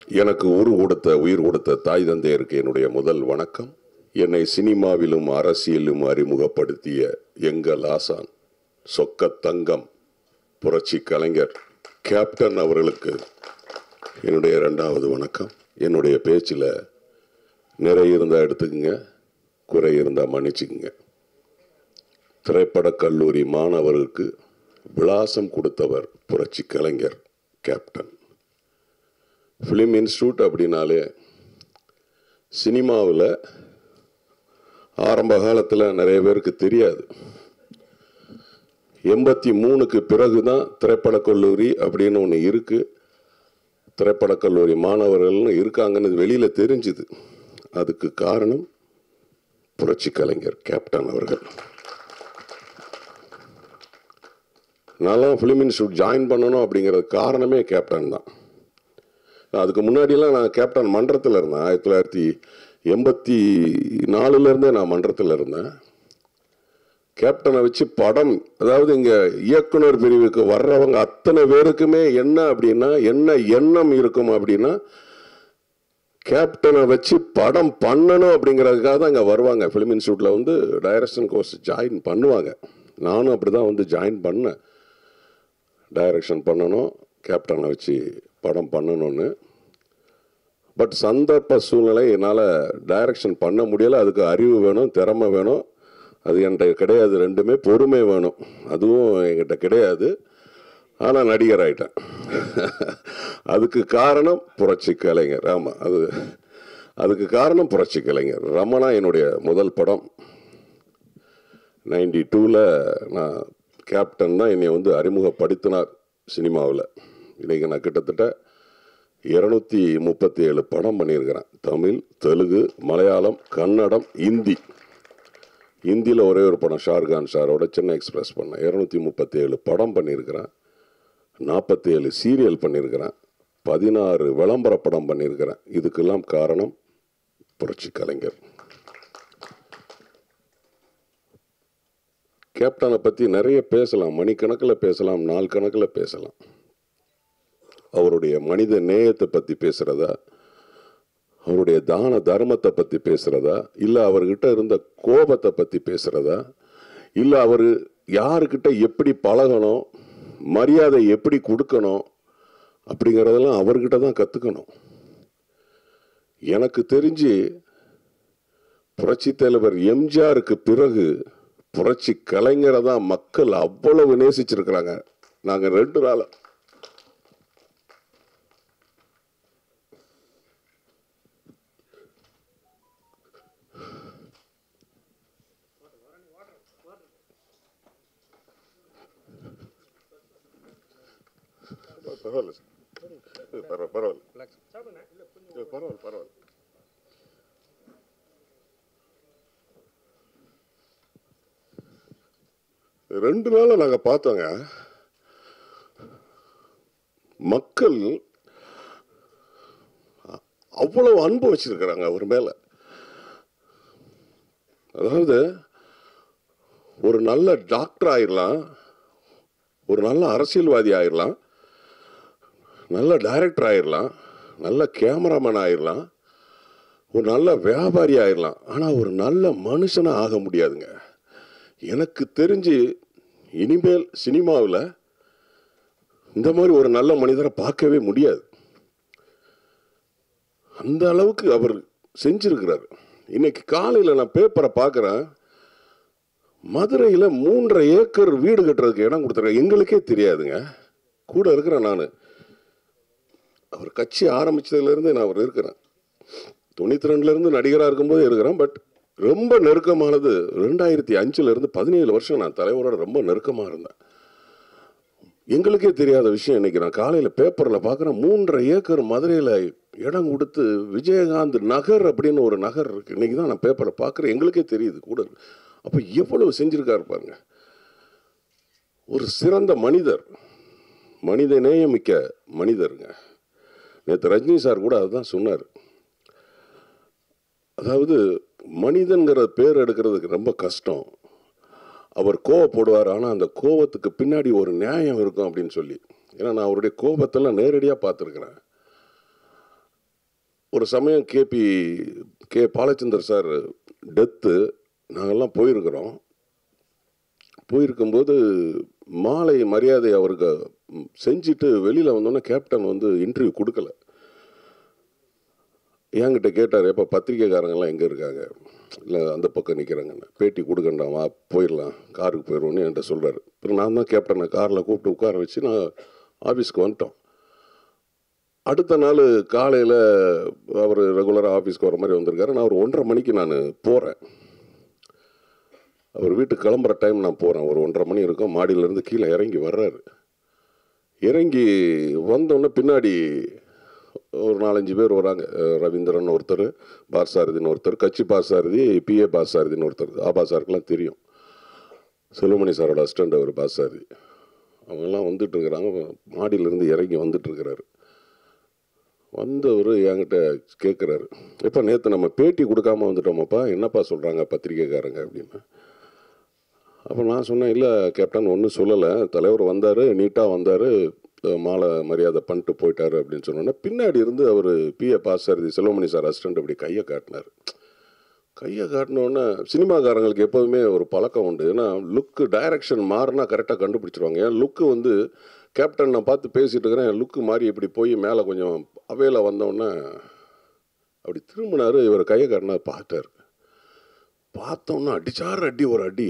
எனக்கு உரு கொடுத்த உயிர் கொடுத்த தாய் தந்தையருக்கு என்னுடைய முதல் வணக்கம் என்னை சினிமாவிலும் அரசியலிலும் அறிமுகப்படுத்திய எங்கள் ஆசான் சொக்க தங்கம் புரட்சி கலைஞர் கேப்டன் அவர்களுக்கு என்னுடைய இரண்டாவது வணக்கம் என்னுடைய பேச்சில் நிறைய இருந்தால் எடுத்துக்கங்க குறை இருந்தால் மன்னிச்சுக்குங்க திரைப்படக் கல்லூரி மாணவருக்கு விலாசம் கொடுத்தவர் புரட்சி கலைஞர் கேப்டன் ஃபிலிம் இன்ஸ்டியூட் அப்படின்னாலே சினிமாவில் ஆரம்ப காலத்தில் நிறைய பேருக்கு தெரியாது எண்பத்தி மூணுக்கு பிறகு தான் திரைப்படக் கல்லூரி அப்படின்னு ஒன்று இருக்குது திரைப்படக் கல்லூரி மாணவர்கள்னு இருக்காங்கன்னு வெளியில் தெரிஞ்சுது அதுக்கு காரணம் புரட்சி கலைஞர் கேப்டன் அவர்கள் நான்லாம் ஃபிலிம் இன்ஸ்டியூட் ஜாயின் பண்ணணும் அப்படிங்கிறது காரணமே கேப்டன் தான் அதுக்கு முன்னாடியெல்லாம் நான் கேப்டன் மன்றத்தில் இருந்தேன் ஆயிரத்தி தொள்ளாயிரத்தி எண்பத்தி நாலுலேருந்தே நான் மன்றத்தில் இருந்தேன் கேப்டனை வச்சு படம் அதாவது இங்கே இயக்குனர் பிரிவுக்கு வர்றவங்க அத்தனை பேருக்குமே என்ன அப்படின்னா என்ன எண்ணம் இருக்கும் அப்படின்னா கேப்டனை வச்சு படம் பண்ணணும் அப்படிங்கிறதுக்காக தான் இங்கே வருவாங்க ஃபிலிம் இன்ஸ்டியூட்டில் வந்து டைரக்ஷன் கோர்ஸ் ஜாயின் பண்ணுவாங்க நானும் அப்படி தான் வந்து ஜாயின் பண்ணேன் டைரக்ஷன் பண்ணணும் கேப்டனை வச்சு படம் பண்ணணும்னு பட் சந்தர்ப்ப சூழ்நிலை என்னால் டைரக்ஷன் பண்ண முடியலை அதுக்கு அறிவு வேணும் திறமை வேணும் அது என்கிட்ட கிடையாது ரெண்டுமே பொறுமை வேணும் அதுவும் என்கிட்ட கிடையாது ஆனால் நடிகர் ஆயிட்டேன் அதுக்கு காரணம் புரட்சி கலைஞர் ஆமாம் அது அதுக்கு காரணம் புரட்சி கலைஞர் ரமணா என்னுடைய முதல் படம் நைன்டி டூவில் நான் கேப்டன் தான் என்னை வந்து அறிமுகப்படுத்தினார் சினிமாவில் இன்றைக்கி நான் கிட்டத்தட்ட இரநூத்தி முப்பத்தி ஏழு படம் பண்ணியிருக்கிறேன் தமிழ் தெலுங்கு மலையாளம் கன்னடம் இந்தி இந்தியில் ஒரே ஒரு படம் ஷாருக்கான் சாரோட சென்னை எக்ஸ்பிரஸ் பண்ணேன் இரநூத்தி முப்பத்தி ஏழு படம் பண்ணியிருக்கிறேன் நாற்பத்தி ஏழு சீரியல் பண்ணியிருக்கிறேன் பதினாறு விளம்பர படம் பண்ணியிருக்கிறேன் இதுக்கெல்லாம் காரணம் புரட்சி கலைஞர் கேப்டனை பற்றி நிறைய பேசலாம் மணிக்கணக்கில் பேசலாம் நாள் கணக்கில் பேசலாம் அவருடைய மனித நேயத்தை பற்றி பேசுகிறதா அவருடைய தான தர்மத்தை பற்றி பேசுகிறதா இல்லை அவர்கிட்ட இருந்த கோபத்தை பற்றி பேசுகிறதா இல்லை அவர் யாருக்கிட்ட எப்படி பழகணும் மரியாதை எப்படி கொடுக்கணும் அப்படிங்கிறதெல்லாம் அவர்கிட்ட தான் கற்றுக்கணும் எனக்கு தெரிஞ்சு புரட்சி தலைவர் எம்ஜிஆருக்கு பிறகு புரட்சி கலைஞரை தான் மக்கள் அவ்வளவு நேசிச்சிருக்கிறாங்க நாங்கள் ரெண்டு நாள் பரவாயில்ல சார் பரவாயில்ல பரவாயில்ல இல்ல, பரவாயில்ல பரவாயில்ல ரெண்டு நாள் நாங்க பார்த்தோங்க மக்கள் அவ்வளவு அன்பு வச்சிருக்கிறாங்க அவர் மேல அதாவது ஒரு நல்ல டாக்டர் ஆயிடலாம் ஒரு நல்ல அரசியல்வாதி ஆயிடலாம் நல்ல டைரக்டர் ஆயிடலாம் நல்ல கேமராமேன் ஆயிடலாம் ஒரு நல்ல வியாபாரி ஆயிடலாம் ஆனால் ஒரு நல்ல மனுஷனாக ஆக முடியாதுங்க எனக்கு தெரிஞ்சு இனிமேல் சினிமாவில் இந்த மாதிரி ஒரு நல்ல மனிதரை பார்க்கவே முடியாது அந்த அளவுக்கு அவர் செஞ்சிருக்கிறார் இன்னைக்கு காலையில் நான் பேப்பரை பார்க்குறேன் மதுரையில் மூன்றரை ஏக்கர் வீடு கட்டுறதுக்கு இடம் கொடுத்துருக்காங்க எங்களுக்கே தெரியாதுங்க கூட இருக்கிறேன் நான் அவர் கட்சி ஆரம்பிச்சதுலேருந்து நான் அவர் இருக்கிறேன் தொண்ணூற்றி ரெண்டுலேருந்து நடிகராக இருக்கும்போது இருக்கிறேன் பட் ரொம்ப நெருக்கமானது ரெண்டாயிரத்தி அஞ்சுலேருந்து பதினேழு வருஷம் நான் தலைவரோட ரொம்ப நெருக்கமாக இருந்தேன் எங்களுக்கே தெரியாத விஷயம் இன்னைக்கு நான் காலையில் பேப்பரில் பார்க்குறேன் மூன்றரை ஏக்கர் மதுரையில் இடம் கொடுத்து விஜயகாந்த் நகர் அப்படின்னு ஒரு நகர் இருக்கு இன்னைக்கு தான் நான் பேப்பரை பார்க்குறேன் எங்களுக்கே தெரியுது கூட அப்போ எவ்வளவு செஞ்சிருக்காரு பாருங்க ஒரு சிறந்த மனிதர் மனித நேயமிக்க மனிதருங்க நேற்று ரஜினி சார் கூட அதுதான் சொன்னார் அதாவது மனிதன்கிற பேர் எடுக்கிறதுக்கு ரொம்ப கஷ்டம் அவர் கோவப்படுவார் ஆனால் அந்த கோவத்துக்கு பின்னாடி ஒரு நியாயம் இருக்கும் அப்படின்னு சொல்லி ஏன்னா நான் அவருடைய கோபத்தெல்லாம் நேரடியாக பார்த்துருக்குறேன் ஒரு சமயம் KB K Balachander sir death நாங்கள்லாம் போயிருக்கிறோம் போயிருக்கும்போது மாலை மரியாதை அவருக்கு ம், செஞ்சுட்டு வெளியில் வந்தோன்னே கேப்டன் வந்து இன்டர்வியூ கொடுக்கல என்கிட்ட கேட்டார் எப்போ பத்திரிக்கைக்காரங்கெல்லாம் எங்கே இருக்காங்க இல்லை அந்த பக்கம் நிற்கிறாங்கன்னு பேட்டி கொடுக்கண்டா வா போயிடலாம் காருக்கு போயிடுவோன்னு என்கிட்ட சொல்கிறாரு அப்புறம் நான் தான் கேப்டனை காரில் கூப்பிட்டு உட்கார வச்சு நான் ஆஃபீஸ்க்கு வந்துட்டோம் அடுத்த நாள் காலையில் அவர் ரெகுலராக ஆஃபீஸ்க்கு வர மாதிரி வந்திருக்காரு நான் ஒரு ஒன்றரை மணிக்கு நான் போகிறேன் அவர் வீட்டுக்கு கிளம்புற டைம் நான் போகிறேன் ஒரு ஒன்றரை மணி இருக்கும் மாடியிலேருந்து கீழே இறங்கி வர்றாரு இறங்கி வந்தோடனே பின்னாடி ஒரு நாலஞ்சு பேர் வராங்க அஹ் ரவீந்திரன் ஒருத்தர் பாசாரதின்னு ஒருத்தர் கட்சி பாசாரதி பிஏ பாசாரதின்னு ஒருத்தர் ஆபா சாருக்கெல்லாம் தெரியும் செல்வமணி சாரோட அசிஸ்டண்ட் அவர் பாசாரதி அவங்கெல்லாம் வந்துட்டு இருக்கிறாங்க மாடியிலேருந்து இறங்கி வந்துட்டு இருக்கிறாரு வந்தவர் என்கிட்ட கேட்குறாரு எப்போ நேற்று நம்ம பேட்டி கொடுக்காம வந்துட்டோமாப்பா என்னப்பா சொல்கிறாங்க பத்திரிக்கைக்காரங்க அப்படின்னு அப்போ நான் சொன்னேன் இல்லை கேப்டன் ஒன்றும் சொல்லலை தலைவர் வந்தார் நீட்டாக வந்தார் மாலை மரியாதை பண்ணிட்டு போயிட்டாரு அப்படின்னு சொன்னோன்னே பின்னாடி இருந்து அவர் பிஏ பாசாரதி செல்வமணி சார் அசிஸ்டண்ட் அப்படி கையை காட்டினார் கையை காட்டினோடனே சினிமாக்காரங்களுக்கு எப்போதுமே ஒரு பழக்கம் உண்டு ஏன்னா லுக்கு டைரக்ஷன் மாறினா கரெக்டாக கண்டுபிடிச்சிருவாங்க ஏன் லுக்கு வந்து கேப்டன் நான் பார்த்து பேசிட்டு இருக்கிறேன் என் லுக்கு மாறி இப்படி போய் மேலே கொஞ்சம் அவையில் வந்தோடனே அப்படி திரும்பினாரு இவர் கையை காட்டினா பார்த்தார் பார்த்தோன்னா அடிச்சார் அடி ஒரு அடி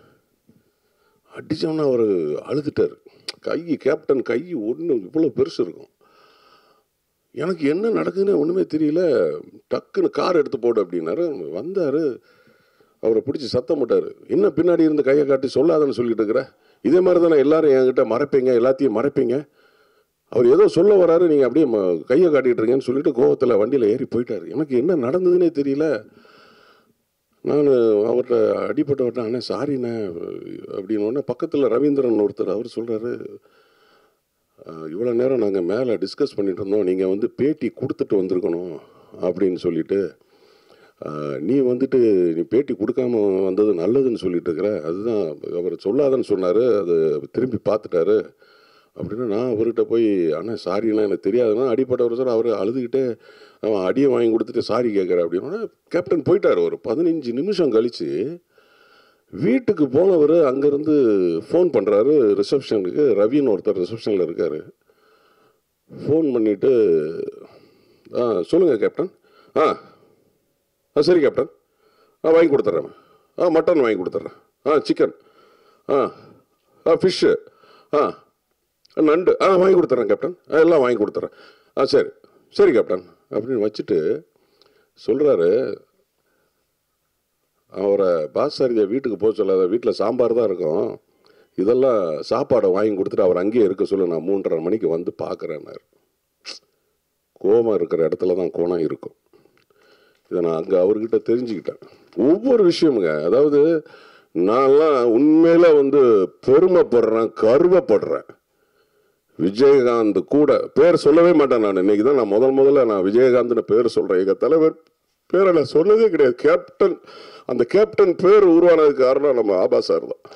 அடித்தோன்னா அவர் அழுதுட்டார் கை கேப்டன் கை ஒன்று இவ்வளோ பெருசு இருக்கும் எனக்கு என்ன நடக்குதுன்னு ஒன்றுமே தெரியல டக்குன்னு கார் எடுத்து போடு அப்படின்னாரு வந்தார் அவரை பிடிச்சி சத்தம் போட்டார் என்ன பின்னாடி இருந்து கையை காட்டி சொல்லாதன்னு சொல்லிட்டு இருக்கிற இதே மாதிரி தானே எல்லாரும் என்கிட்ட மறைப்பீங்க எல்லாத்தையும் மறைப்பீங்க அவர் ஏதோ சொல்ல வராரு நீங்கள் அப்படியே ம- கையை காட்டிட்டு இருக்கீங்கன்னு சொல்லிட்டு கோவத்தில் வண்டியில் ஏறி போயிட்டார் எனக்கு என்ன நடந்ததுன்னே தெரியல நான் அவர்கிட்ட அடிப்பட்டவர்கிட்ட அண்ணே சாரிண்ணே அப்படின்னு உடனே பக்கத்தில் ரவீந்திரன் ஒருத்தர் அவர் சொல்கிறாரு இவ்வளோ நேரம் நாங்கள் மேலே டிஸ்கஸ் பண்ணிட்டு இருந்தோம் நீங்கள் வந்து பேட்டி கொடுத்துட்டு வந்திருக்கணும் அப்படின்னு சொல்லிட்டு அஹ், நீ வந்துட்டு நீ பேட்டி கொடுக்காம வந்தது நல்லதுன்னு சொல்லிட்டு இருக்கிற அதுதான் அவர் சொல்லாதன்னு சொன்னார் அது திரும்பி பார்த்துட்டாரு அப்படின்னு நான் அவர்கிட்ட போய் அண்ணா சாரிண்ணா எனக்கு தெரியாதுன்னா அடிப்பட்டவர் சார் அவர் அழுதுகிட்டே அவன் அடியை வாங்கி கொடுத்துட்டு சாரி கேட்குற அப்படின்னா கேப்டன் போயிட்டார் ஒரு பதினஞ்சு நிமிஷம் கழிச்சு வீட்டுக்கு போனவர் அங்கேருந்து ஃபோன் பண்ணுறாரு ரிசப்ஷனுக்கு ரவின்னு ஒருத்தர் ரிசப்ஷனில் இருக்கார் ஃபோன் பண்ணிவிட்டு ஆ சொல்லுங்கள் கேப்டன் ஆ ஆ சரி கேப்டன் ஆ வாங்கி கொடுத்துட்றேன் ஆ மட்டன் வாங்கி கொடுத்துட்றேன் ஆ சிக்கன் ஆ ஆ ஃபிஷ்ஷு ஆ நண்டு ஆ வாங்கி கொடுத்துட்றேன் கேப்டன் ஆ எல்லாம் வாங்கி கொடுத்துட்றேன் ஆ சரி சரி கேப்டன் அப்படின்னு வச்சுட்டு சொல்கிறாரு அவரை பாசாரியை வீட்டுக்கு போக சொல்லாத வீட்டில் சாம்பார் தான் இருக்கும் இதெல்லாம் சாப்பாடை வாங்கி கொடுத்துட்டு அவர் அங்கேயே இருக்க சொல்ல நான் மூன்றரை மணிக்கு வந்து பார்க்குறேன்னாரு கோபம் இருக்கிற இடத்துல தான் கோணம் இருக்கும் இதை நான் அங்கே அவர்கிட்ட தெரிஞ்சுக்கிட்டேன் ஒவ்வொரு விஷயமுங்க அதாவது நான்லாம் உண்மையில வந்து பெருமைப்படுறேன் கருவப்படுறேன் விஜயகாந்த் கூட பேர் சொல்லவே மாட்டேன் நான் இன்னைக்கு தான் நான் முதல் முதல்ல நான் விஜயகாந்த்னு பேர் சொல்கிறேன் எங்கள் தலைவர் பேரை நான் சொன்னதே கிடையாது கேப்டன் அந்த கேப்டன் பேர் உருவானதுக்கு காரணம் நம்ம ஆபா சார் தான்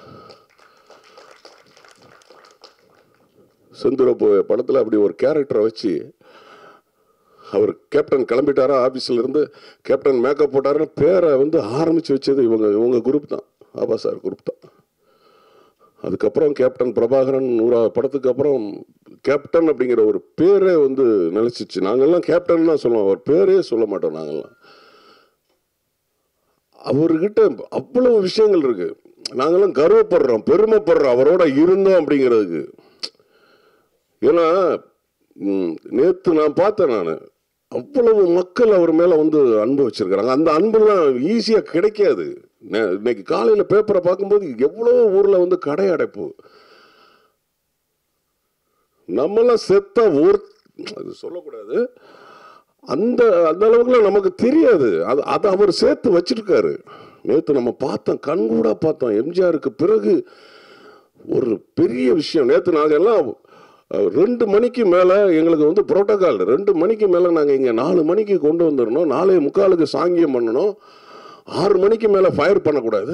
செந்துர போய படத்தில் அப்படி ஒரு கேரக்டரை வச்சு அவர் கேப்டன் கிளம்பிட்டாரா ஆஃபீஸில் இருந்து கேப்டன் மேக்கப் போட்டாருன்னு பேரை வந்து ஆரம்பித்து வச்சது இவங்க இவங்க குரூப் தான் ஆபா சார் குரூப் தான் அதுக்கப்புறம் கேப்டன் பிரபாகரன் நூறா படத்துக்கு அப்புறம் கேப்டன் அப்படிங்கிற ஒரு பேரே வந்து நிலைச்சிச்சு நாங்கெல்லாம் கேப்டன் தான் சொல்லுவோம் அவர் பேரே சொல்ல மாட்டோம் நாங்கெல்லாம் அவர்கிட்ட அவ்வளவு விஷயங்கள் இருக்கு நாங்கெல்லாம் கர்வப்படுறோம் பெருமைப்படுறோம் அவரோட இருந்தோம் அப்படிங்கிறதுக்கு ஏன்னா ம், நேத்து நான் பார்த்தேன் நான் அவ்வளவு மக்கள் அவர் மேல வந்து அன்பு வச்சிருக்கிறாங்க அந்த அன்புலாம் ஈஸியா கிடைக்காது நே- இன்னைக்கு காலையில பேப்பரை பார்க்கும்போது எவ்வளவு ஊர்ல வந்து கடை அடைப்பு நம்மளாம் செத்த ஊர் அது சொல்லக்கூடாது அந்த அந்த அளவுக்குலாம் நமக்கு தெரியாது அது அதை அவர் சேர்த்து வச்சிருக்காரு நேற்று நம்ம பார்த்தோம் கண்கூடா பார்த்தோம் எம்ஜிஆருக்கு பிறகு ஒரு பெரிய விஷயம் நேற்று நாங்கள் எல்லாம் அஹ், ரெண்டு மணிக்கு மேலே எங்களுக்கு வந்து புரோட்டோகால் ரெண்டு மணிக்கு மேலே நாங்கள் இங்கே நாலு மணிக்கு கொண்டு வந்துடணும் நாலே முக்காலுக்கு சாங்கியம் பண்ணணும் ஆறு மணிக்கு மேலே ஃபயர் பண்ணக்கூடாது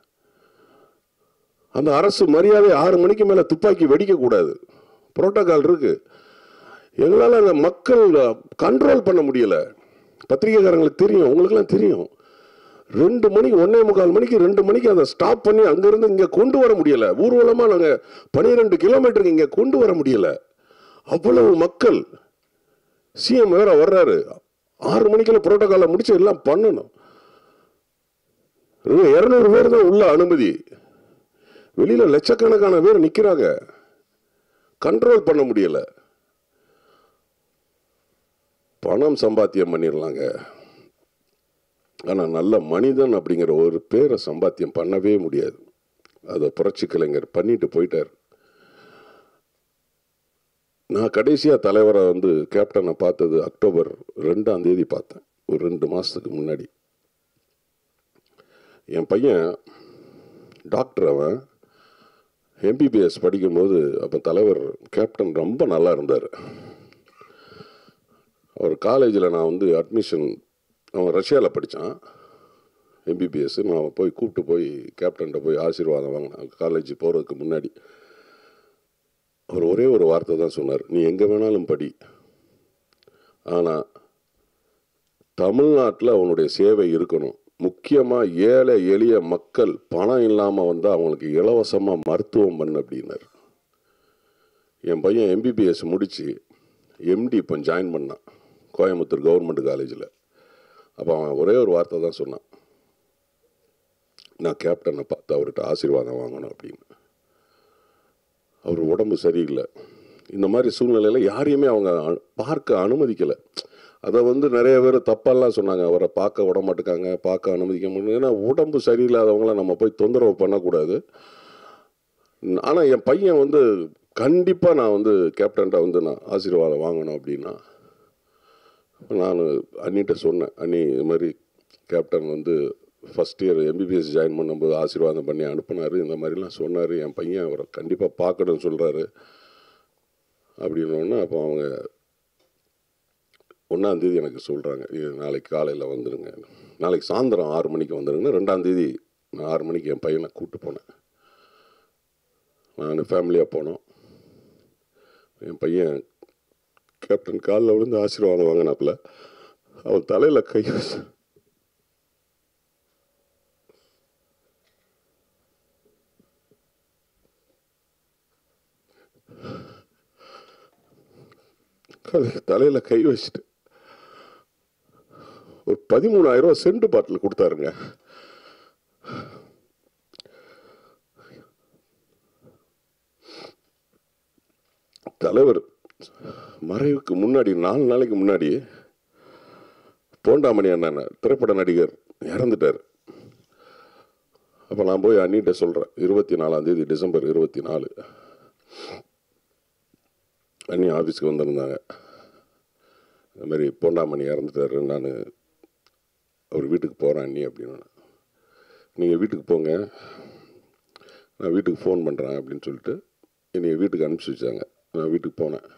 அந்த அரசு மரியாதை ஆறு மணிக்கு மேலே துப்பாக்கி வெடிக்கக்கூடாது புரோட்டோகால் இருக்கு எங்களால் அந்த மக்கள் கண்ட்ரோல் பண்ண முடியல பத்திரிகைக்காரங்களுக்கு தெரியும் உங்களுக்கெல்லாம் தெரியும் ரெண்டு மணி ஒன்னே முக்கால் மணிக்கு ரெண்டு மணிக்கு அதை ஸ்டாப் பண்ணி அங்கேருந்து இங்கே கொண்டு வர முடியல ஊர்வலமாக நாங்கள் பன்னிரெண்டு கிலோமீட்டருக்கு இங்கே கொண்டு வர முடியல அவ்வளவு மக்கள் சிஎம் வேற வர்றாரு ஆறு மணிக்குள்ள புரோட்டோகாலை முடிச்சு எல்லாம் பண்ணணும் இரநூறு பேர் தான் உள்ள அனுமதி வெளியில லட்சக்கணக்கான பேர் நிக்கிறாங்க கண்ட்ரோல் பண்ண முடியல பணம் சம்பாத்தியம் பண்ணிடலாங்க ஆனா நல்ல மனிதன் அப்படிங்கிற ஒரு பேரை சம்பாத்தியம் பண்ணவே முடியாது அதை புரட்சி கலைஞர் பண்ணிட்டு போயிட்டார் நான் கடைசியாக தலைவரை வந்து கேப்டனை பார்த்தது அக்டோபர் ரெண்டாம் தேதி பார்த்தேன் ஒரு ரெண்டு மாதத்துக்கு முன்னாடி என் பையன் டாக்டர் அவன் எம்பிபிஎஸ் படிக்கும்போது அப்போ தலைவர் கேப்டன் ரொம்ப நல்லா இருந்தார் அவர் காலேஜில் நான் வந்து அட்மிஷன் அவன் ரஷ்யாவில் படித்தான் எம்பிபிஎஸ் நான் போய் கூப்பிட்டு போய் கேப்டன்கிட்ட போய் ஆசீர்வாதம் வாங்கினேன் காலேஜ் போகிறதுக்கு முன்னாடி அவர் ஒரே ஒரு வார்த்தை தான் சொன்னார் நீ எங்கே வேணாலும் படி ஆனால் தமிழ்நாட்டில் அவனுடைய சேவை இருக்கணும் முக்கியமாக ஏழை எளிய மக்கள் பணம் இல்லாமல் வந்தால் அவங்களுக்கு இலவசமாக மருத்துவம் பண்ணு அப்படின்னார் என் பையன் எம்பிபிஎஸ் முடித்து எம்டி இப்போ ஜாயின் பண்ணான் கோயம்புத்தூர் கவர்மெண்ட் காலேஜில் அப்போ அவன் ஒரே ஒரு வார்த்தை தான் சொன்னான் நான் கேப்டனை பார்த்து அவர்கிட்ட ஆசீர்வாதம் வாங்கணும் அப்படின்னு அவர் உடம்பு சரியில்லை இந்த மாதிரி சூழ்நிலையில் யாரையுமே அவங்க அ- பார்க்க அனுமதிக்கலை அதை வந்து நிறைய பேர் தப்பெல்லாம் சொன்னாங்க அவரை பார்க்க விட மாட்டுக்காங்க பார்க்க அனுமதிக்க மாட்டேங்க ஏன்னா உடம்பு சரியில்லாதவங்கள நம்ம போய் தொந்தரவு பண்ணக்கூடாது ஆனால் என் பையன் வந்து கண்டிப்பாக நான் வந்து கேப்டன்ட்ட வந்து நான் ஆசீர்வாதம் வாங்கணும் அப்படின்னா நான் அண்ணிட்ட சொன்னேன் அண்ணி இது மாதிரி கேப்டன் வந்து ஃபஸ்ட் இயர் எம்பிபிஎஸ் ஜாயின் பண்ணும்போது ஆசீர்வாதம் பண்ணி அனுப்புனார் இந்த மாதிரிலாம் சொன்னார் என் பையன் அவரை கண்டிப்பாக பார்க்கணும்னு சொல்கிறாரு அப்படின்னோடனே அப்போ அவங்க ஒன்றாந்தேதி எனக்கு சொல்கிறாங்க நாளைக்கு காலையில் வந்துடுங்க நாளைக்கு சாயந்தரம் ஆறு மணிக்கு வந்துடுங்க ரெண்டாந்தேதி நான் ஆறு மணிக்கு என் பையனை கூப்பிட்டு போனேன் நான் ஃபேமிலியாக போனோம் என் பையன் கேப்டன் காலில் விழுந்து ஆசீர்வாதம் வாங்கினாப்புல அவன் தலையில் கை வச்சு தலையில் கை வச்சுட்டு ஒரு பதிமூணாயிரம் ரூபா சென்ட் பாட்டில் கொடுத்தாருங்க தலைவர் மறைவுக்கு முன்னாடி நாலு நாளைக்கு முன்னாடி போண்டாமணி அண்ணன் திரைப்பட நடிகர் இறந்துட்டார் அப்போ நான் போய் அண்ணிட்ட சொல்கிறேன் இருபத்தி நாலாம் தேதி டிசம்பர் இருபத்தி நாலு அண்ணி ஆஃபீஸ்க்கு வந்திருந்தாங்க இந்த மாதிரி போண்டாமணி இறந்துட்டாரு நான் அவர் வீட்டுக்கு போகிறேன் அண்ணி அப்படின்னு நீங்கள் வீட்டுக்கு போங்க நான் வீட்டுக்கு ஃபோன் பண்ணுறேன் அப்படின்னு சொல்லிட்டு என்னை வீட்டுக்கு அனுப்பிச்சி வச்சாங்க நான் வீட்டுக்கு போனேன்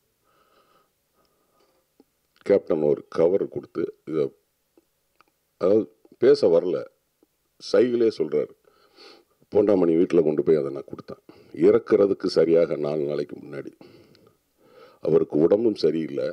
கேப்டன் ஒரு கவர் கொடுத்து இதை அதாவது பேச வரல சைகிளே சொல்கிறாரு போண்டாமணி வீட்டில் கொண்டு போய் அதை நான் கொடுத்தேன் இறக்குறதுக்கு சரியாக நாலு நாளைக்கு முன்னாடி அவருக்கு உடம்பும் சரியில்லை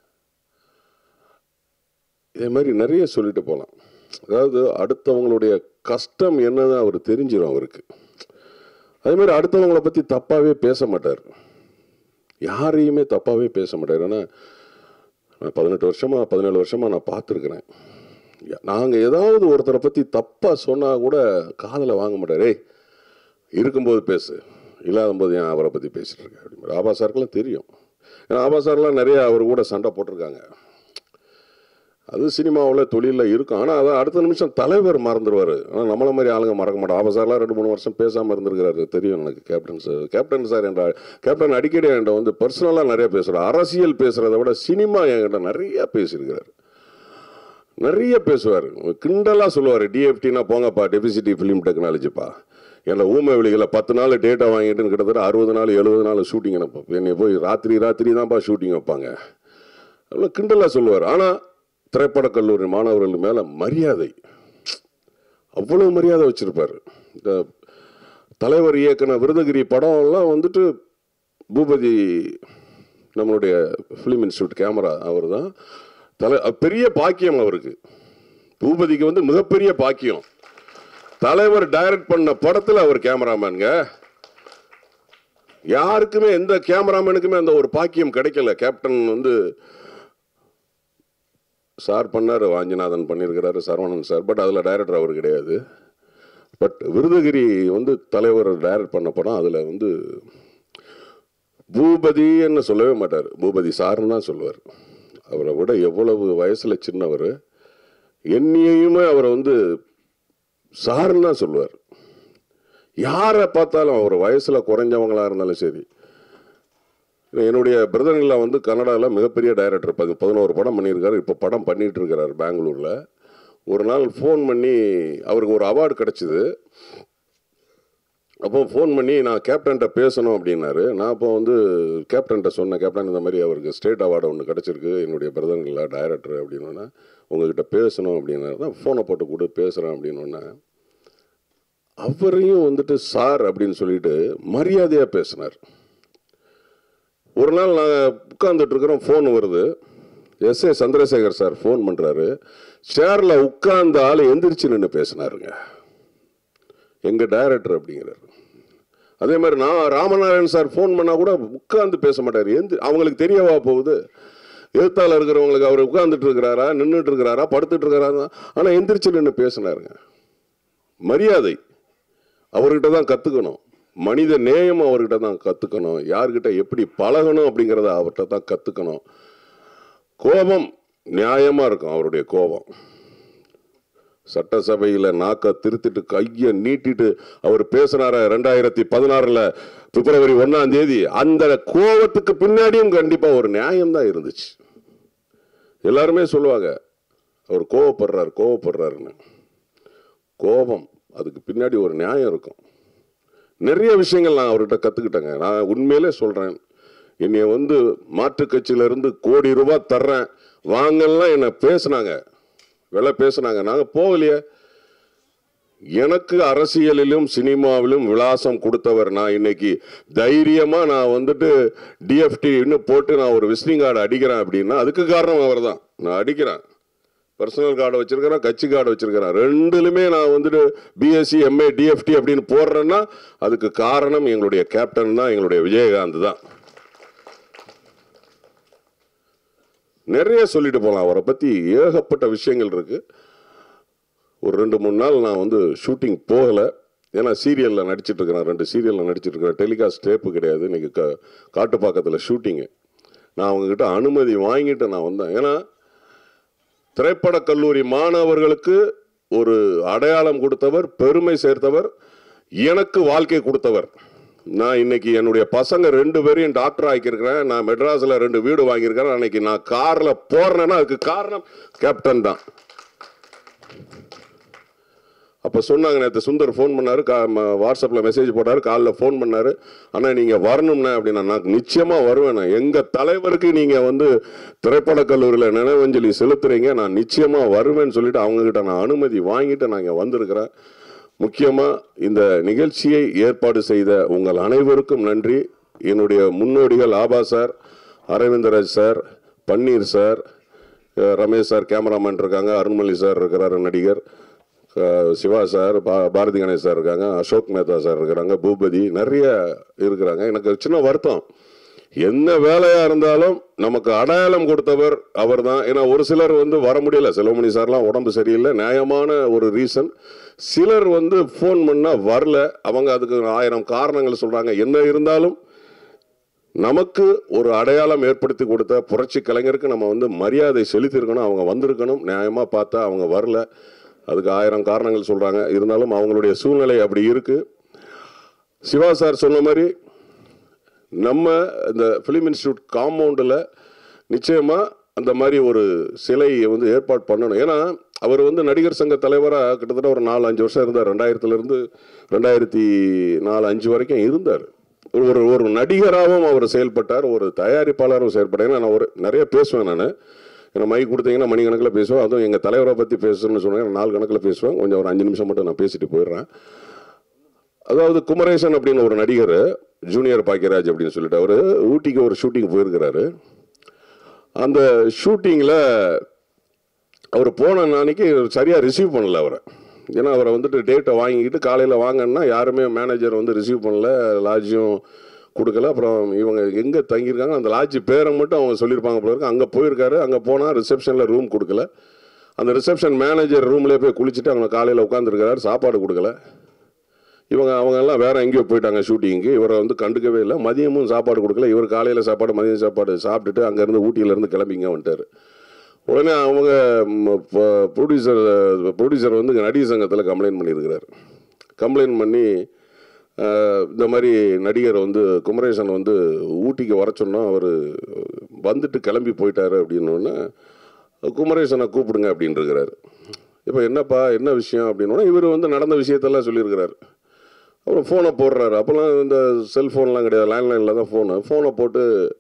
இதே மாதிரி நிறைய சொல்லிட்டு போகலாம் அதாவது அடுத்தவங்களுடைய கஷ்டம் என்னன்னு அவர் தெரிஞ்சிடும் அவருக்கு அதே மாதிரி அடுத்தவங்கள பற்றி தப்பாகவே பேச மாட்டார் யாரையுமே தப்பாகவே பேச மாட்டார் ஏன்னா நான் பதினெட்டு வருஷமாக பதினேழு வருஷமாக நான் பார்த்துருக்குறேன் நாங்கள் ஏதாவது ஒருத்தரை பற்றி தப்பாக சொன்னால் கூட காதில் வாங்க மாட்டார் ஏய் இருக்கும்போது பேசு இல்லாத போது ஏன் அவரை பற்றி பேசிட்டு இருக்க அப்படிங்கிற ஆபா சாருக்கெல்லாம் தெரியும் ஏன்னா ஆபா சார்லாம் நிறைய அவர் கூட சண்டை போட்டிருக்காங்க அது சினிமாவில் தொழிலில் இருக்கும் ஆனால் அதான் அடுத்த நிமிஷம் தலைவர் மறந்துடுவார் ஆனால் நம்மள மாதிரி ஆளுங்க மறக்க மாட்டோம் ஆபா சார்லாம் ரெண்டு மூணு வருஷம் பேசாமல் இருந்திருக்கிறாரு தெரியும் எனக்கு கேப்டன் சார் கேப்டன் சார் என்ற கேப்டன் அடிக்கடி என்கிட்ட வந்து பர்சனலாக நிறைய பேசுகிறார் அரசியல் பேசுகிறத விட சினிமா என்கிட்ட நிறைய பேசியிருக்கிறார் நிறைய பேசுவார் கிண்டலாக சொல்லுவார் டிஎஃப்டினா போங்கப்பா டெபிசிட்டி ஃபிலிம் டெக்னாலஜிப்பா என்னை ஊமை வெளிகளை பத்து நாள் டேட்டா வாங்கிட்டு கிட்டத்தட்ட அறுபது நாள் எழுபது நாள் ஷூட்டிங் எனக்கு என்னை போய் ராத்திரி ராத்திரி தான்ப்பா ஷூட்டிங் வைப்பாங்க அவ்வளோ கிண்டலாக சொல்லுவார் ஆனால் திரைப்படக் கல்லூரி மாணவர்கள் மேலே மரியாதை அவ்வளோ மரியாதை வச்சிருப்பார் இந்த தலைவர் இயக்குன விருதகிரி படம்லாம் வந்துட்டு பூபதி நம்மளுடைய ஃபிலிம் இன்ஸ்டியூட் கேமரா அவர் தான் தலை பெரிய பாக்கியம் அவருக்கு பூபதிக்கு வந்து மிகப்பெரிய பாக்கியம் தலைவர் டைரக்ட் பண்ண படத்துல அவர் கேமராமேனுங்க யாருக்குமே எந்த கேமராமேனுக்குமே அந்த ஒரு பாக்கியம் கிடைக்கல கேப்டன் வந்து சார் பண்ணாரு வாஞ்சிநாதன் பண்ணியிருக்கிறாரு சரவணன் சார் பட் அதில் டைரக்டர் அவர் கிடையாது பட் விருதகிரி வந்து தலைவர் டைரக்ட் பண்ண படம் அதில் வந்து பூபதின்னு சொல்லவே மாட்டார் பூபதி சார்னு தான் சொல்லுவார் அவரை விட எவ்வளவு வயசில் சின்னவர் என்னையுமே அவரை வந்து சார்னு தான் சொல்லுவார் யாரை பார்த்தாலும் அவர் வயசில் குறைஞ்சவங்களா இருந்தாலும் சரி என்னுடைய பிரதர்லாம் வந்து கன்னடாவில் மிகப்பெரிய டைரக்டர் பதி பதினோரு படம் பண்ணியிருக்காரு இப்போ படம் பண்ணிட்டு இருக்கிறார் பெங்களூரில் ஒரு நாள் ஃபோன் பண்ணி அவருக்கு ஒரு அவார்டு கிடச்சிது அப்போ ஃபோன் பண்ணி நான் கேப்டன்கிட்ட பேசணும் அப்படின்னாரு நான் அப்போ வந்து கேப்டன்கிட்ட சொன்னேன் கேப்டன் இந்த மாதிரி அவருக்கு ஸ்டேட் அவார்டு ஒன்று கிடச்சிருக்கு என்னுடைய பிரதர்களில் டைரக்டர் அப்படின்னோடனே உங்ககிட்ட பேசணும் அப்படின்னாரு தான் ஃபோனை போட்டு கொடு பேசுகிறேன் அப்படின்னோடனே அவரையும் வந்துட்டு சார் அப்படின்னு சொல்லிட்டு மரியாதையாக பேசினார் ஒரு நாள் நாங்கள் உட்காந்துட்டு இருக்கிறோம் ஃபோன் வருது S A Chandrasekhar sir phone பண்ணுறாரு சேரில் உட்கார்ந்த ஆள் எந்திரிச்சு நின்று பேசினாருங்க எங்கள் டைரக்டர் அப்படிங்கிறாரு அதே மாதிரி நான் ராமநாராயணன் சார் ஃபோன் பண்ணால் கூட உட்கார்ந்து பேச மாட்டார் எந்த அவங்களுக்கு தெரியவா போகுது எழுத்தாளர் இருக்கிறவங்களுக்கு அவர் உட்கார்ந்துட்டு இருக்கிறாரா நின்றுட்டு இருக்கிறாரா படுத்துட்டு இருக்கிறாரா ஆனால் எந்திரிச்சு நின்று பேசினாருங்க மரியாதை அவர்கிட்ட தான் கற்றுக்கணும் மனித நேயம் அவர்கிட்ட தான் கற்றுக்கணும் யார்கிட்ட எப்படி பழகணும் அப்படிங்கிறத அவர்கிட்ட தான் கற்றுக்கணும் கோபம் நியாயமாக இருக்கும் அவருடைய கோபம் சட்டசபையில் நாக்க திருத்திட்டு கையை நீட்டிட்டு அவர் பேசினார ரெண்டாயிரத்தி பதினாறுல பிப்ரவரி ஒன்னாம் தேதி அந்த கோபத்துக்கு பின்னாடியும் கண்டிப்பா ஒரு நியாயம் தான் இருந்துச்சு எல்லாருமே சொல்லுவாங்க அவர் கோவப்படுறாரு கோவப்படுறாருன்னு கோபம் அதுக்கு பின்னாடி ஒரு நியாயம் இருக்கும் நிறைய விஷயங்கள் நான் அவர்கிட்ட கற்றுக்கிட்டேங்க நான் உண்மையிலே சொல்கிறேன் என்னைய வந்து மாற்றுக் கட்சியில இருந்து கோடி ரூபாய் தர்றேன் வாங்கலாம் என்னை பேசுனாங்க விலை பேசுனாங்க நாங்கள் போகலையே எனக்கு அரசியலிலும் சினிமாவிலும் விலாசம் கொடுத்தவர் நான் இன்னைக்கு தைரியமா நான் வந்துட்டு டிஎஃப்டி இன்னும் போட்டு நான் ஒரு விசிட்டிங் கார்டு அடிக்கிறேன் அப்படின்னா அதுக்கு காரணம் அவர் தான் நான் அடிக்கிறேன் பர்சனல் கார்டு வச்சிருக்கிறேன் கட்சி கார்டு வச்சிருக்கிறேன் ரெண்டுலுமே நான் வந்துட்டு பிஎஸ்சி எம்ஏ டிஎஃப்டி அப்படின்னு போடுறேன்னா அதுக்கு காரணம் எங்களுடைய கேப்டன் தான் எங்களுடைய விஜயகாந்த் தான் நிறைய சொல்லிட்டு போகலாம் அவரை பற்றி ஏகப்பட்ட விஷயங்கள் இருக்கு ஒரு ரெண்டு மூணு நாள் நான் வந்து ஷூட்டிங் போகலை ஏன்னா சீரியலில் நடிச்சிட்டு இருக்கிறேன் ரெண்டு சீரியலில் நடிச்சிட்டு இருக்கிறேன் டெலிகாஸ்ட் டேப்பு கிடையாது இன்னைக்கு க காட்டுப்பாக்கத்தில் ஷூட்டிங்கு நான் அவங்கக்கிட்ட அனுமதி வாங்கிட்டு நான் வந்தேன் ஏன்னா திரைப்படக் கல்லூரி மாணவர்களுக்கு ஒரு அடையாளம் கொடுத்தவர் பெருமை சேர்த்தவர் எனக்கு வாழ்க்கை கொடுத்தவர் நான் இன்னைக்கு என்னுடைய பசங்க ரெண்டு பேரையும் டாக்டர் ஆக்கியிருக்கிறேன் நான் மெட்ராஸில் ரெண்டு வீடு வாங்கியிருக்கிறேன் அன்னைக்கு நான் காரில் போறேன்னா அதுக்கு காரணம் கேப்டன் தான் அப்போ சொன்னாங்க நேற்று சுந்தர் ஃபோன் பண்ணாரு கா வாட்ஸ்அப்பில் மெசேஜ் போட்டார் காலைல ஃபோன் பண்ணாரு அண்ணா நீங்கள் வரணும்ண்ணே அப்படின்னா நான் நிச்சயமாக வருவேன் எங்கள் தலைவருக்கு நீங்கள் வந்து திரைப்படக் கல்லூரியில் நினைவஞ்சலி செலுத்துறீங்க நான் நிச்சயமாக வருவேன்னு சொல்லிட்டு அவங்கக்கிட்ட நான் அனுமதி வாங்கிட்டு நான் இங்கே வந்திருக்கிறேன் முக்கியமாக இந்த நிகழ்ச்சியை ஏற்பாடு செய்த உங்கள் அனைவருக்கும் நன்றி என்னுடைய முன்னோடிகள் ஆபா sir Aravindraj sir Panneer sir அஹ் ரமேஷ் சார் கேமராமேன் இருக்காங்க அருண்மொழி சார் இருக்கிறாரு நடிகர் அஹ் சிவா சார் பா பாரதி கணேஷ் சார் இருக்காங்க அசோக் மேத்தா சார் இருக்கிறாங்க பூபதி நிறைய இருக்கிறாங்க எனக்கு ஒரு சின்ன வருத்தம் என்ன வேலையா இருந்தாலும் நமக்கு அடையாளம் கொடுத்தவர் அவர் தான் ஏன்னா ஒரு சிலர் வந்து வர முடியல செல்வமணி சார்லாம் உடம்பு சரியில்லை நியாயமான ஒரு ரீசன் சிலர் வந்து ஃபோன் பண்ணா வரல அவங்க அதுக்கு ஆயிரம் காரணங்கள் சொல்றாங்க என்ன இருந்தாலும் நமக்கு ஒரு அடையாளம் ஏற்படுத்தி கொடுத்த புரட்சி கலைஞருக்கு நம்ம வந்து மரியாதை செலுத்தியிருக்கணும் அவங்க வந்திருக்கணும் நியாயமாக பார்த்தா அவங்க வரல அதுக்கு ஆயிரம் காரணங்கள் சொல்கிறாங்க இருந்தாலும் அவங்களுடைய சூழ்நிலை அப்படி இருக்கு சிவா சார் சொன்ன மாதிரி நம்ம இந்த ஃபிலிம் இன்ஸ்டியூட் காம்பவுண்டில் நிச்சயமாக அந்த மாதிரி ஒரு சிலையை வந்து ஏற்பாடு பண்ணணும் ஏன்னா அவர் வந்து நடிகர் சங்க தலைவராக கிட்டத்தட்ட ஒரு நாலு அஞ்சு வருஷம் இருந்தார் ரெண்டாயிரத்துலேருந்து ரெண்டாயிரத்தி நாலு அஞ்சு வரைக்கும் இருந்தார் ஒரு ஒரு நடிகராகவும் அவர் செயல்பட்டார் ஒரு தயாரிப்பாளரும் செயல்பட்டார் ஏன்னா நான் ஒரு நிறைய பேசுவேன் நான் ஏன்னா மைக் கொடுத்தீங்கன்னா மணிக்கணக்கில் பேசுவேன் அதுவும் எங்கள் தலைவரை பற்றி பேசணும்னு சொன்னாங்க நாலு கணக்கில் பேசுவேன் கொஞ்சம் ஒரு அஞ்சு நிமிஷம் மட்டும் நான் பேசிட்டு போயிடுறேன் அதாவது குமரேசன் அப்படின்னு ஒரு நடிகர் ஜூனியர் பாக்கியராஜ் அப்படின்னு சொல்லிட்டு அவர் ஊட்டிக்கு ஒரு ஷூட்டிங் போயிருக்கிறாரு அந்த ஷூட்டிங்கில் அவர் போன அன்னைக்கு சரியாக ரிசீவ் பண்ணல அவரை ஏன்னா அவரை வந்துட்டு டேட்டை வாங்கிக்கிட்டு காலையில் வாங்கன்னா யாருமே மேனேஜர் வந்து ரிசீவ் பண்ணல லாட்ஜும் கொடுக்கல அப்புறம் இவங்க எங்கே தங்கியிருக்காங்க அந்த லாட்ஜ் பேரை மட்டும் அவங்க சொல்லியிருப்பாங்க போல இருக்கு அங்கே போயிருக்காரு அங்கே போனால் ரிசப்ஷனில் ரூம் கொடுக்கல அந்த ரிசப்ஷன் மேனேஜர் ரூம்லேயே போய் குளிச்சுட்டு அவங்க காலையில் உட்காந்துருக்காரு சாப்பாடு கொடுக்கல இவங்க அவங்க எல்லாம் வேற எங்கேயோ போயிட்டாங்க ஷூட்டிங்க்கு இவரை வந்து கண்டுக்கவே இல்லை மதியமும் சாப்பாடு கொடுக்கல இவர் காலையில் சாப்பாடு மதியம் சாப்பாடு சாப்பிட்டுட்டு அங்கேருந்து ஊட்டியிலேருந்து கிளம்பிங்க வந்துட்டார் உடனே அவங்க ப்ரொடியூசர் ப்ரொடியூசர் வந்து இங்க நடிகர் சங்கத்தில் கம்ப்ளைண்ட் பண்ணியிருக்கிறார் கம்ப்ளைண்ட் பண்ணி அஹ், இந்த மாதிரி நடிகர் வந்து குமரேசன் வந்து ஊட்டிக்கு வர சொன்னோம் அவர் வந்துட்டு கிளம்பி போயிட்டாரு அப்படின்னோடனே குமரேசனை கூப்பிடுங்க அப்படின்னு இருக்கிறாரு இப்போ என்னப்பா என்ன விஷயம் அப்படின்னோடனே இவர் வந்து நடந்த விஷயத்தெல்லாம் சொல்லியிருக்கிறாரு அப்புறம் ஃபோனை போடுறாரு அப்போல்லாம் இந்த செல்ஃபோன்லாம் கிடையாது லேண்ட்லைனில் தான் ஃபோனு ஃபோனை போட்டு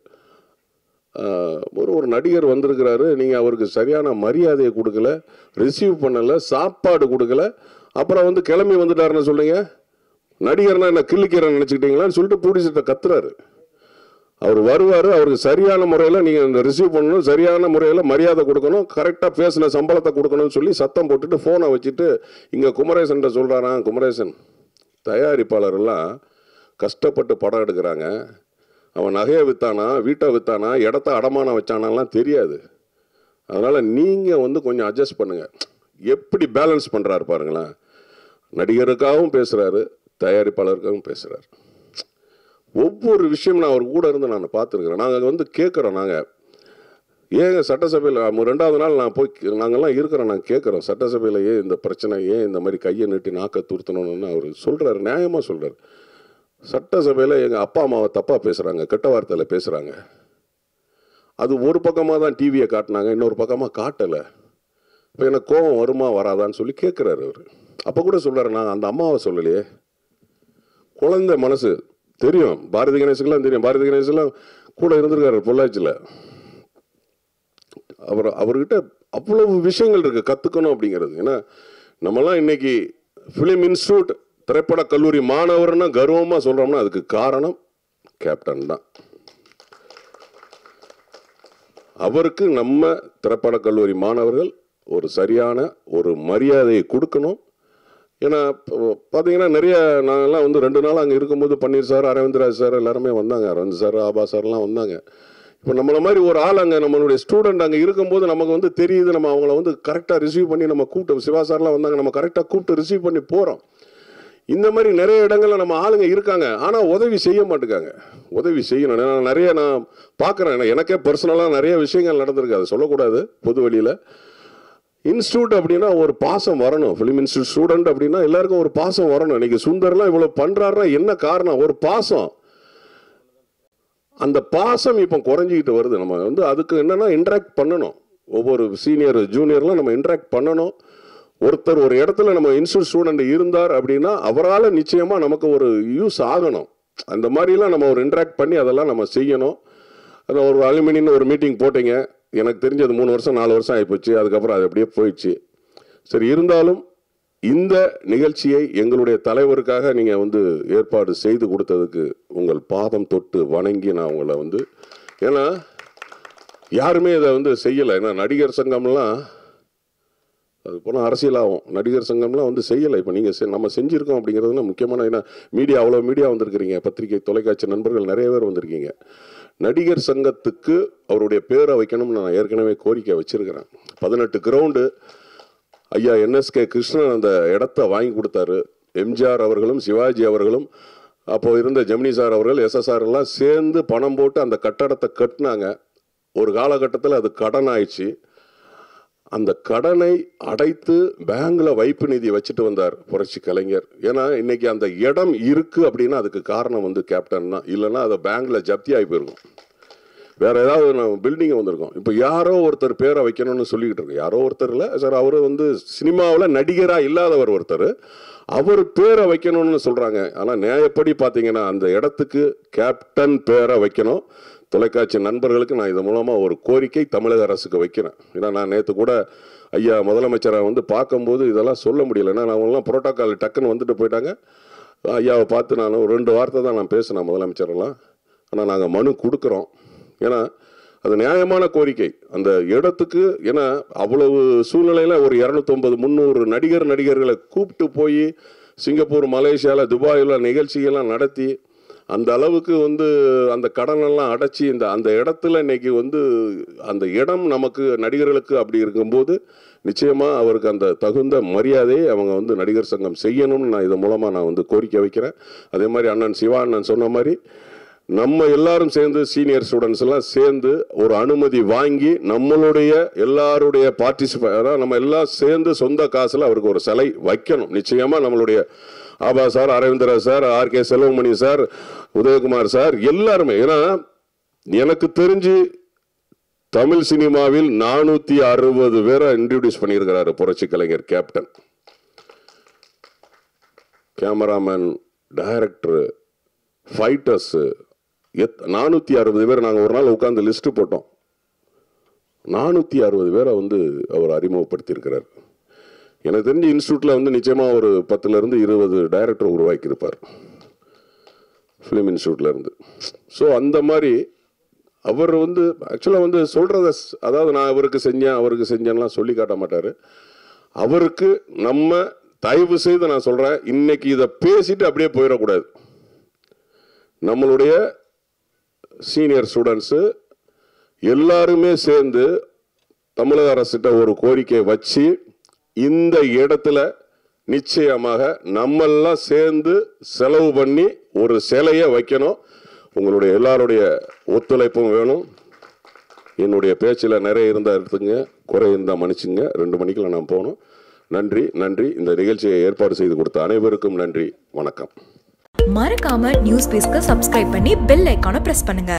ஆஹ், ஒரு ஒரு நடிகர் வந்திருக்கிறாரு நீங்கள் அவருக்கு சரியான மரியாதையை கொடுக்கல ரிசீவ் பண்ணலை சாப்பாடு கொடுக்கல அப்புறம் வந்து கிளம்பி வந்துட்டாருன்னு சொல்லுங்க நடிகர்னா என்ன கிள்ளிக்கிறேன்னு நினச்சிக்கிட்டீங்களான்னு சொல்லிட்டு ப்ரொடியூசர்கிட்ட கத்துறாரு அவர் வருவார் அவருக்கு சரியான முறையில் நீங்கள் இந்த ரிசீவ் பண்ணணும் சரியான முறையில் மரியாதை கொடுக்கணும் கரெக்டாக பேசின சம்பளத்தை கொடுக்கணும்னு சொல்லி சத்தம் போட்டுட்டு ஃபோனை வச்சுட்டு இங்கே குமரேசன்ட்ட சொல்கிறாராம் குமரேசன் தயாரிப்பாளர் எல்லாம் கஷ்டப்பட்டு படம் எடுக்கிறாங்க அவன் நகையை விற்றானா வீட்டை விற்றானா இடத்த அடமானம் வச்சானாலாம் தெரியாது அதனால் நீங்கள் வந்து கொஞ்சம் அட்ஜஸ்ட் பண்ணுங்கள் எப்படி பேலன்ஸ் பண்ணுறாரு பாருங்களேன் நடிகருக்காகவும் பேசுகிறாரு தயாரிப்பாளருக்காகவும் பேசுகிறாரு ஒவ்வொரு விஷயம் நான் அவர் கூட இருந்து நான் பார்த்துருக்குறேன் நாங்கள் வந்து கேட்குறோம் நாங்கள் ஏங்க சட்டசபையில் ரெண்டாவது நாள் நான் போய் நாங்கள்லாம் இருக்கிறோம் நான் கேட்குறோம் சட்டசபையில் ஏன் இந்த பிரச்சனை ஏன் இந்த மாதிரி கையை நீட்டி நாக்க துருத்தணும்னு அவர் சொல்கிறாரு நியாயமாக சொல்கிறார் சட்டசபையில் எங்கள் அப்பா அம்மாவை தப்பாக பேசுகிறாங்க கெட்ட வார்த்தையில் பேசுகிறாங்க அது ஒரு பக்கமாக தான் டிவியை காட்டினாங்க இன்னொரு பக்கமாக காட்டலை இப்போ எனக்கு கோபம் வருமா வராதான்னு சொல்லி கேட்குறாரு அவர் அப்போ கூட சொல்கிறாரு நான் அந்த அம்மாவை சொல்லலையே குழந்தை மனசு தெரியும் பாரதி கணேசுக்கெல்லாம் தெரியும் பாரதி கணேசெல்லாம் கூட இருந்திருக்காரு பொள்ளாச்சியில் அவர் அவர்கிட்ட அவ்வளவு விஷயங்கள் இருக்கு கத்துக்கணும் அப்படிங்கிறது ஏன்னா நம்மலாம் இன்னைக்கு ஃபிலிம் இன்ஸ்டியூட் திரைப்பட கல்லூரி மாணவர்னா கர்வமா சொல்றோம்னா அதுக்கு காரணம் கேப்டன் தான் அவருக்கு நம்ம திரைப்பட கல்லூரி மாணவர்கள் ஒரு சரியான ஒரு மரியாதையை கொடுக்கணும் ஏன்னா இப்போ பார்த்தீங்கன்னா நிறைய நாங்கெல்லாம் வந்து ரெண்டு நாள் அங்கே இருக்கும்போது பன்னீர் சார் அரவிந்த்ராஜ் சார் எல்லாருமே வந்தாங்க அரவிந்த் சார் ஆபா சார்லாம் வந்தாங்க இப்போ நம்மள மாதிரி ஒரு ஆள் அங்கே நம்மளுடைய ஸ்டூடெண்ட் அங்கே இருக்கும்போது நமக்கு வந்து தெரியுது நம்ம அவங்கள வந்து கரெக்டாக ரிசீவ் பண்ணி நம்ம கூப்பிட்டு சிவா சார்லாம் வந்தாங்க நம்ம கரெக்டாக கூப்பிட்டு ரிசீவ் பண்ணி போகிறோம் இந்த மாதிரி நிறைய இடங்கள்ல நம்ம ஆளுங்க இருக்காங்க ஆனால் உதவி செய்ய மாட்டேங்காங்க உதவி செய்யணும் நான் நிறைய நான் பார்க்குறேன் எனக்கே பர்சனலாக நிறைய விஷயங்கள் நடந்திருக்கு அதை சொல்லக்கூடாது பொது வெளியில் இன்ஸ்டியூட் அப்படின்னா ஒரு பாசம் வரணும் ஃபிலிம் இன்ஸ்டியூட் ஸ்டூடெண்ட் அப்படின்னா எல்லாருக்கும் ஒரு பாசம் வரணும் இன்னைக்கு சுந்தர்லாம் இவ்வளோ பண்ணுறாருன்னா என்ன காரணம் ஒரு பாசம் அந்த பாசம் இப்போ குறைஞ்சிக்கிட்டு வருது நம்ம வந்து அதுக்கு என்னன்னா இன்ட்ராக்ட் பண்ணணும் ஒவ்வொரு சீனியர் ஜூனியர்லாம் நம்ம இன்ட்ராக்ட் பண்ணணும் ஒருத்தர் ஒரு இடத்துல நம்ம இன்ஸ்டியூட் ஸ்டூடெண்ட் இருந்தார் அப்படின்னா அவரால் நிச்சயமாக நமக்கு ஒரு யூஸ் ஆகணும் அந்த மாதிரிலாம் நம்ம ஒரு இன்ட்ராக்ட் பண்ணி அதெல்லாம் நம்ம செய்யணும் அது ஒரு அலுமினின்னு ஒரு மீட்டிங் போட்டீங்க எனக்கு தெரிஞ்சது மூணு வருஷம் நாலு வருஷம் ஆகிப்போச்சு அதுக்கப்புறம் அது அப்படியே போயிடுச்சு சரி இருந்தாலும் இந்த நிகழ்ச்சியை எங்களுடைய தலைவருக்காக நீங்கள் வந்து ஏற்பாடு செய்து கொடுத்ததுக்கு உங்கள் பாதம் தொட்டு வணங்கி நான் உங்களை வந்து ஏன்னா யாருமே இதை வந்து செய்யலை ஏன்னா நடிகர் சங்கம்லாம் அது போனால் அரசியலாகும் நடிகர் சங்கம்லாம் வந்து செய்யலை இப்போ நீங்கள் நம்ம செஞ்சுருக்கோம் அப்படிங்கிறதுனா முக்கியமான ஏன்னா மீடியா அவ்வளோ மீடியா வந்திருக்கிறீங்க பத்திரிகை தொலைக்காட்சி நண்பர்கள் நிறைய பேர் வந்திருக்கீங்க நடிகர் சங்கத்துக்கு அவருடைய பேரை வைக்கணும்னு நான் ஏற்கனவே கோரிக்கை வச்சிருக்கிறேன் பதினெட்டு கிரவுண்டு ஐயா என்எஸ்கே கிருஷ்ணன் அந்த இடத்த வாங்கி கொடுத்தாரு எம்ஜிஆர் அவர்களும் சிவாஜி அவர்களும் அப்போ இருந்த ஜெமினி சார் அவர்கள் எஸ்எஸ்ஆர் எல்லாம் சேர்ந்து பணம் போட்டு அந்த கட்டடத்தை கட்டினாங்க ஒரு காலகட்டத்தில் அது கடன் ஆயிடுச்சு அந்த கடனை அடைத்து பேங்க்ல வைப்பு நிதி வச்சுட்டு வந்தார் புரட்சி கலைஞர் ஏன்னா இன்னைக்கு அந்த இடம் இருக்கு அப்படின்னா அதுக்கு காரணம் வந்து கேப்டன் தான் இல்லைன்னா அதை பேங்க்ல ஜப்தி ஆகி போயிருக்கும் வேற ஏதாவது நம்ம பில்டிங் வந்திருக்கோம் இப்போ யாரோ ஒருத்தர் பேரை வைக்கணும்னு சொல்லிக்கிட்டு இருக்கு யாரோ ஒருத்தர் இல்லை சார் அவர் வந்து சினிமாவில் நடிகரா இல்லாதவர் ஒருத்தர் அவர் பேரை வைக்கணும்னு சொல்றாங்க ஆனால் நியாயப்படி பார்த்தீங்கன்னா அந்த இடத்துக்கு கேப்டன் பேரை வைக்கணும் தொலைக்காட்சி நண்பர்களுக்கு நான் இது மூலமாக ஒரு கோரிக்கை தமிழக அரசுக்கு வைக்கிறேன் ஏன்னா நான் நேற்று கூட ஐயா முதலமைச்சரை வந்து பார்க்கும்போது இதெல்லாம் சொல்ல முடியல ஏன்னா அவங்களாம் புரோட்டோக்கால் டக்குன்னு வந்துட்டு போயிட்டாங்க ஐயாவை பார்த்து நான் ஒரு ரெண்டு வார்த்தை தான் நான் பேசினேன் முதலமைச்சரெல்லாம் ஆனால் நாங்கள் மனு கொடுக்குறோம் ஏன்னா அது நியாயமான கோரிக்கை அந்த இடத்துக்கு ஏன்னா அவ்வளவு சூழ்நிலையில் ஒரு இரநூத்தொம்பது முந்நூறு நடிகர் நடிகர்களை கூப்பிட்டு போய் சிங்கப்பூர் மலேசியாவில் துபாயில் நிகழ்ச்சிகள்லாம் நடத்தி அந்த அளவுக்கு வந்து அந்த கடனெல்லாம் அடைச்சி இந்த அந்த இடத்துல இன்னைக்கு வந்து அந்த இடம் நமக்கு நடிகர்களுக்கு அப்படி இருக்கும்போது நிச்சயமாக அவருக்கு அந்த தகுந்த மரியாதையை அவங்க வந்து நடிகர் சங்கம் செய்யணும்னு நான் இது மூலமாக நான் வந்து கோரிக்கை வைக்கிறேன் அதே மாதிரி அண்ணன் சிவா அண்ணன் சொன்ன மாதிரி நம்ம எல்லாரும் சேர்ந்து சீனியர் ஸ்டூடெண்ட்ஸ் எல்லாம் சேர்ந்து ஒரு அனுமதி வாங்கி நம்மளுடைய எல்லாருடைய பார்ட்டிசிபே அதாவது நம்ம எல்லாம் சேர்ந்து சொந்த காசுல அவருக்கு ஒரு சிலை வைக்கணும் நிச்சயமா நம்மளுடைய ஆபா சார் அரவிந்தரா sir R K Selvamani sir Udayakumar sir எல்லாருமே ஏன்னா எனக்கு தெரிஞ்சு தமிழ் சினிமாவில் நானூத்தி அறுபது பேரை இன்ட்ரடியூஸ் பண்ணியிருக்கிறாரு புரட்சி கலைஞர் கேப்டன் கேமராமேன் டைரக்டர் ஃபைட்டர்ஸ் எத் நானூற்றி அறுபது பேர் நாங்கள் ஒரு நாள் உட்காந்து லிஸ்ட்டு போட்டோம் நானூற்றி அறுபது பேரை வந்து அவர் அறிமுகப்படுத்தியிருக்கிறார் எனக்கு தெரிஞ்ச இன்ஸ்டியூட்டில் வந்து நிச்சயமாக ஒரு பத்துலேருந்து இருபது டைரக்டர் உருவாக்கியிருப்பார் ஃபிலிம் இன்ஸ்டியூட்ல இருந்து ஸோ அந்த மாதிரி அவர் வந்து ஆக்சுவலாக வந்து சொல்கிறத அதாவது நான் அவருக்கு செஞ்சேன் அவருக்கு செஞ்சேன்லாம் சொல்லி காட்ட மாட்டார் அவருக்கு நம்ம தயவு செய்து நான் சொல்கிறேன் இன்னைக்கு இதை பேசிட்டு அப்படியே போயிடக்கூடாது நம்மளுடைய சீனியர் ஸ்டூடெண்ட்ஸு எல்லாருமே சேர்ந்து தமிழக அரசிட்ட ஒரு கோரிக்கை வச்சு இந்த இடத்துல நிச்சயமாக நம்மெல்லாம் சேர்ந்து செலவு பண்ணி ஒரு சிலையை வைக்கணும் உங்களுடைய எல்லாருடைய ஒத்துழைப்பும் வேணும் என்னுடைய பேச்சில் நிறைய இருந்தால் எடுத்துங்க குறை இருந்தால் மன்னிச்சுங்க ரெண்டு மணிக்கெல்லாம் நான் போகணும் நன்றி நன்றி இந்த நிகழ்ச்சியை ஏற்பாடு செய்து கொடுத்த அனைவருக்கும் நன்றி வணக்கம் மறக்காம நியூஸ் பேஸ்க்கு சப்ஸ்கிரைப் பண்ணி பெல் ஐக்கானை பிரஸ் பண்ணுங்க